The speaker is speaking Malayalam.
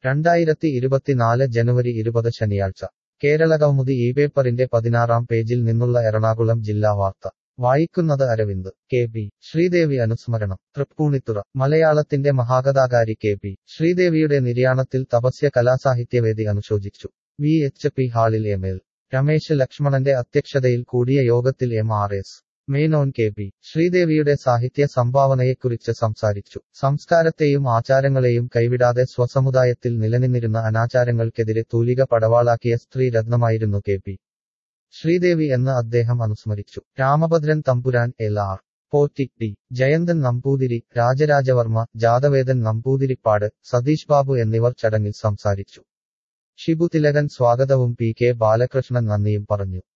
രണ്ടായിരത്തി ഇരുപത്തിനാല് ജനുവരി ഇരുപത് ശനിയാഴ്ച കേരളകൗമുദി ഈ പേപ്പറിന്റെ പതിനാറാം പേജിൽ നിന്നുള്ള എറണാകുളം ജില്ലാ വാർത്ത വായിക്കുന്നത് അരവിന്ദ് കെ പി ശ്രീദേവി അനുസ്മരണം തൃപ്പൂണിത്തുറ മലയാളത്തിന്റെ മഹാകഥാകാരി കെ പി ശ്രീദേവിയുടെ നിര്യാണത്തിൽ തപസ്യ കലാസാഹിത്യവേദി അനുശോചിച്ചു വി എച്ച് പി ഹാളിൽ എം എൽ രമേശ് ലക്ഷ്മണന്റെ അധ്യക്ഷതയിൽ കൂടിയ യോഗത്തിൽ M R S Menon K P ശ്രീദേവിയുടെ സാഹിത്യ സംഭാവനയെക്കുറിച്ച് സംസാരിച്ചു സംസ്കാരത്തെയും ആചാരങ്ങളെയും കൈവിടാതെ സ്വസമുദായത്തിൽ നിലനിന്നിരുന്ന അനാചാരങ്ങൾക്കെതിരെ തൂലിക പടവാളാക്കിയ സ്ത്രീ രത്നമായിരുന്നു കെ പി ശ്രീദേവി എന്ന് അദ്ദേഹം അനുസ്മരിച്ചു Ramabhadran Thampuran L R Potti T Jayanthan Namboothiri Rajarajavarma Jathavedan Namboothiripad Satheesh Babu എന്നിവർ ചടങ്ങിൽ സംസാരിച്ചു ഷിബു തിലകൻ സ്വാഗതവും പി കെ ബാലകൃഷ്ണൻ നന്ദിയും പറഞ്ഞു